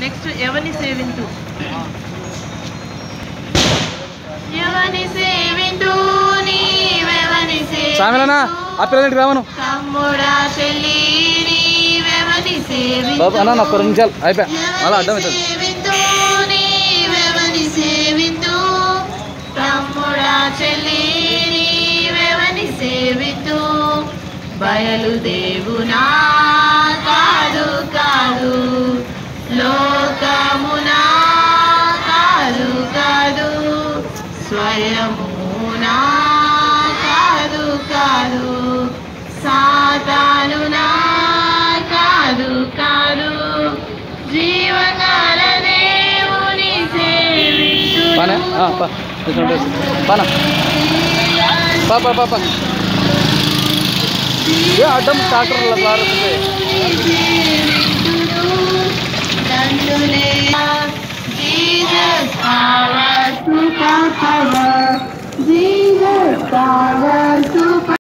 next ఎవరిని సేవింతు ఎవని సేవింతు నీవెవని సామెలనా ఆ పిల్లలకి రావను తమ్ముడా చెల్లి నీవెవని సేవింతు బాబు అన్న నాకు రెండు నిమిషాలు అయిపోయా అలా అడ్డం అవుతుంది సేవింతు నీవెవని సేవింతు తమ్ముడా చెల్లి నీవెవని సేవింతు బయలుదేవునా కాదు కాదు లోకమునా కాదు కాదు స్వయమునా కాదు కాదు సాతానునా కాదు కాదు జీవకాల దేవుని సేవించు పానే ఆ, పా తీసుకుంటే పానా పా పా పా పా ఏ అడ్డం ట్రాక్టర్ల ద్వారా వస్తుంది దండులే